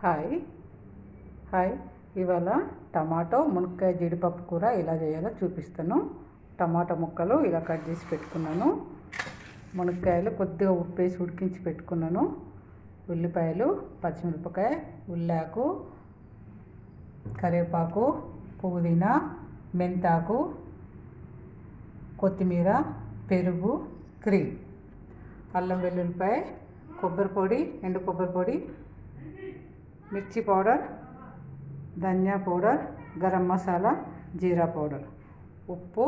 Hi hi ఇవాళ tomato మునక్కాయ జీడిపప్పు కూర ఎలా చేయాలో చూపిస్తాను టమాటా ముక్కలు ఇలా కట్ చేసి పెట్టుకున్నాను మునక్కాయలు కొద్దిగా ఉప్పేసి ఉడికించి పెట్టుకున్నాను ఉల్లిపాయలు పచ్చిమిరపకాయ ఉల్లాకు కరివేపాకు పుదీనా మెంతాకు కొత్తిమీర పెరుగు క్రీమ్ అల్లం వెల్లుల్లిపాయ కొబ్బరి పొడి ఎండు కొబ్బరి పొడి మిర్చి పౌడర్ ధనియా పౌడర్ గరం మసాలా జీరా పౌడర్ ఉప్పు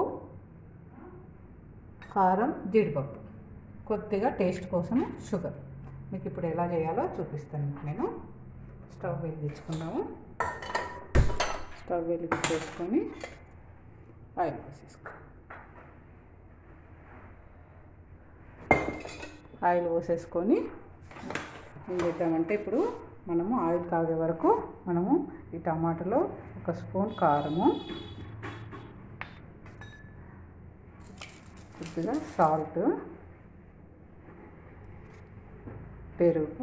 కారం జీడిపప్పు కొద్దిగా టేస్ట్ కోసం షుగర్ మీకు ఇప్పుడు ఎలా చేయాలో చూపిస్తాను నేను స్టవ్ వెలిగించుకున్నాము స్టవ్ వెలిగించేసుకొని ఆయిల్ పోసేసుకో ఆయిల్ పోసేసుకొని ఏం చేద్దామంటే ఇప్పుడు మనము ఆయిల్ కాగే వరకు మనము ఈ టమాటాలో ఒక స్పూన్ కారము కొద్దిగా సాల్ట్ పెరుగు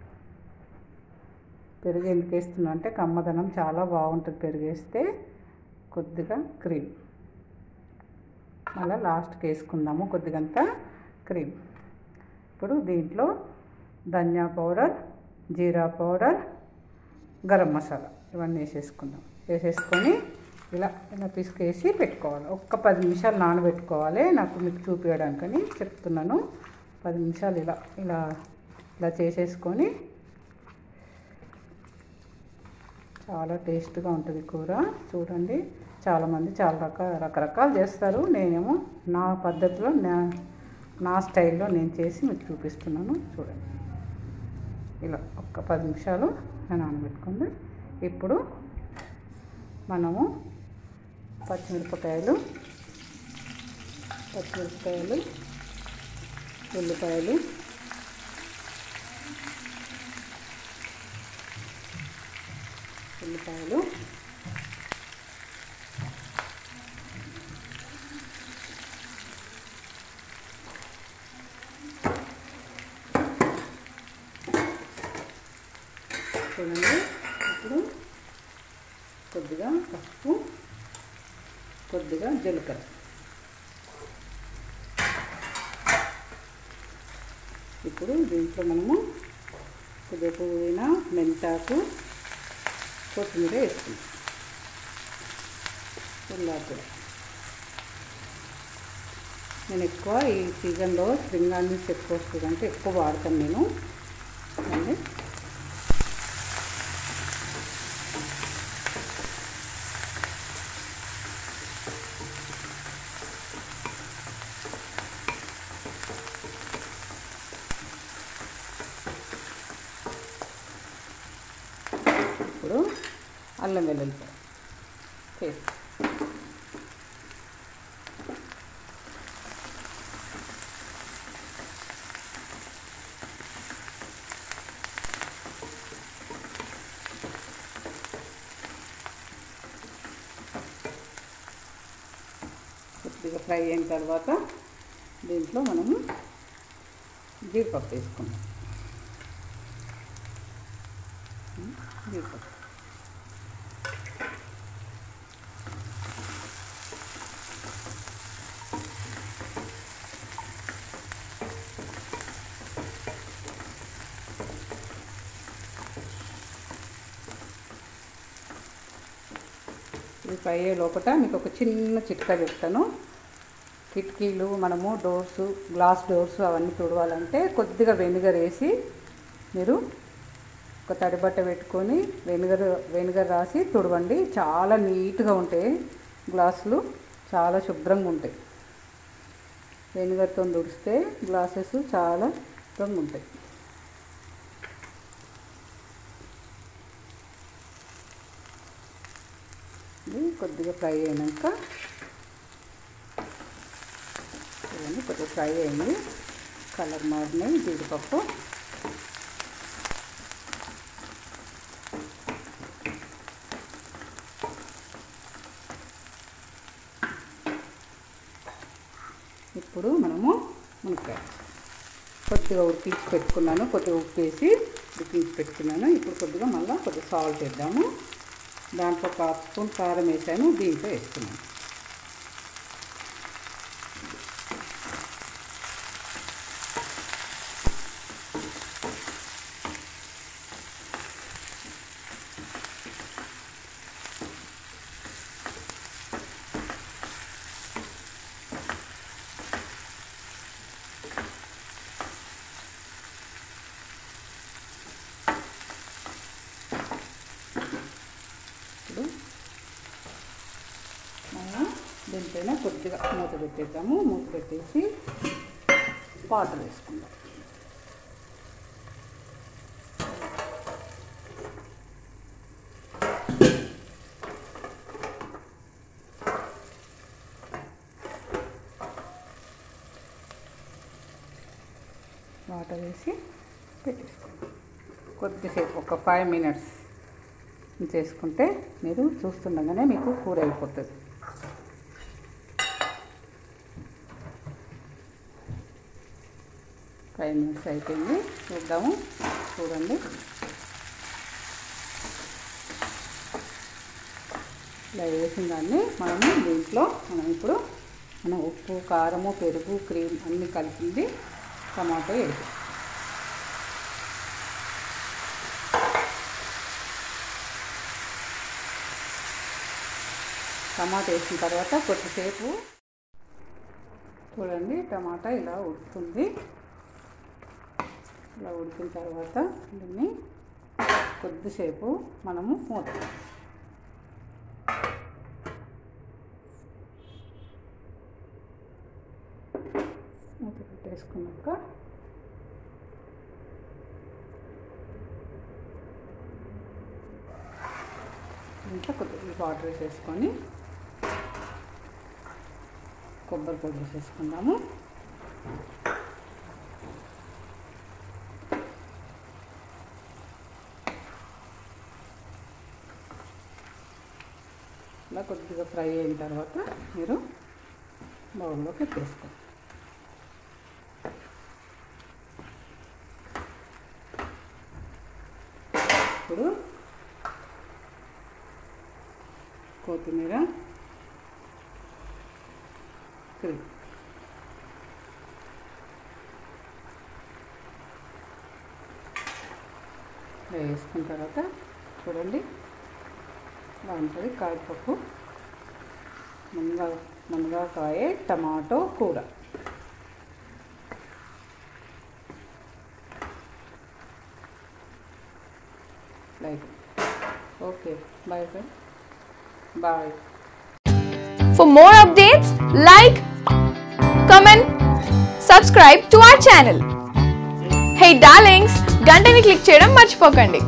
పెరుగు ఎందుకు వేస్తున్నా అంటే కమ్మదనం చాలా బాగుంటుంది పెరుగు వేస్తే కొద్దిగా క్రీమ్ మళ్ళీ లాస్ట్కి వేసుకుందాము కొద్దిగంత క్రీమ్ ఇప్పుడు దీంట్లో ధనియా పౌడర్ జీరా పౌడర్ గరం మసాలా ఇవన్నీ వేసేసుకుందాం వేసేసుకొని ఇలా ఇలా పిసికేసి పెట్టుకోవాలి ఒక్క పది నిమిషాలు నానబెట్టుకోవాలి నాకు మీకు చూపించడానికని చెప్తున్నాను పది నిమిషాలు ఇలా ఇలా ఇలా చేసేసుకొని చాలా టేస్ట్గా ఉంటుంది కూర చూడండి చాలామంది చాలా రకాల రకరకాలు చేస్తారు నేనేమో నా పద్ధతిలో నా నా స్టైల్లో నేను చేసి మీకు చూపిస్తున్నాను చూడండి ఇలా ఒక్క పది నిమిషాలు నానబెట్టుకుంది ఇప్పుడు మనము పచ్చిమిరపకాయలు పచ్చిమిరపకాయలు ఉల్లిపాయలు ఉల్లిపాయలు చూడండి ఇప్పుడు కొద్దిగా పసుపు కొద్దిగా జీలకర్ర ఇప్పుడు దీంట్లో మనము కొద్దిగా పుదీనా మెంతాకు కొత్తిమీర వేసుకుంటాం ఉల్లాకు కూడా నేను ఎక్కువ ఈ సీజన్లో స్ప్రింగ్ ఎక్కువ వస్తుంది అంటే ఎక్కువ వాడతాను నేను అండి ఇప్పుడు అల్లం వెల్లుల్లిపాయ పేస్ట్ కొద్దిగా ఫ్రై అయిన తర్వాత దీంట్లో మనము జీడిపప్పు వేసుకుందాం జీడిపప్పు ఇది ఫ్రై అయ్యే లోపల మీకు ఒక చిన్న చిట్కా చెప్తాను కిటికీలు మనము డోర్స్ గ్లాస్ డోర్స్ అవన్నీ తుడవాలంటే కొద్దిగా వెనిగర్ వేసి మీరు ఒక తడి బట్ట పెట్టుకొని వెనిగర్ వెనిగర్ రాసి తుడవండి చాలా నీట్గా ఉంటాయి గ్లాసులు చాలా శుభ్రంగా ఉంటాయి వెనిగర్తో తుడిస్తే గ్లాసెస్ చాలా శుభ్రంగా ఉంటాయి ఇది కొద్దిగా ఫ్రై అయినాక ఇవన్నీ కొద్దిగా ఫ్రై అయింది కలర్ మారినాయి జీడిపప్పు ఇప్పుడు మనము మునక్కాయ కొద్దిగా ఉడికించి పెట్టుకున్నాను కొద్దిగా ఉప్పు వేసి ఉడికించి పెట్టుకున్నాను ఇప్పుడు కొద్దిగా మళ్ళీ కొద్దిగా సాల్ట్ వేద్దాము దాంట్లో ఒక హాఫ్ స్పూన్ కారం వేసాను దీంట్లో వేస్తున్నాను ఇప్పుడు మనం దీనిపైన కొద్దిగా మూత పెట్టేద్దాము మూత పెట్టేసి వాటర్ వేసుకుందాం వాటర్ వేసి పెట్టేసుకుందాం కొద్దిసేపు ఒక ఫైవ్ మినిట్స్ చేసుకుంటే మీరు చూస్తుండగానే మీకు కూర అయిపోతుంది ఫైవ్ మినిట్స్ అయిపోయింది చూద్దాము చూడండి ఇలా వేసిన దాన్ని మనము దీంట్లో మనం ఇప్పుడు మనం ఉప్పు కారము పెరుగు క్రీమ్ అన్నీ కలిపింది టమాటో వేసి టమాటా వేసిన తర్వాత కొద్దిసేపు చూడండి టమాటా ఇలా ఉడుకుతుంది ఇలా ఉడికిన తర్వాత దీన్ని కొద్దిసేపు మనము మూత మూత పెట్టేసుకున్నాక ఇంకా కొద్దిగా వాటర్ వేసేసుకొని కొబ్బరి పొడి వేసేసుకుందాము ఇలా కొద్దిగా ఫ్రై అయిన తర్వాత మీరు బౌల్లోకి వేసుకోండి ఇప్పుడు కొత్తిమీర క్రీమ్ వేసుకున్న తర్వాత చూడండి బాగుంటుంది కాయపప్పు మునగా మునగాకాయ టమాటో కూర like okay bye friend bye For more updates, like, comment, subscribe to our channel. Hey darlings, గంటని click చేయడం మర్చిపోకండి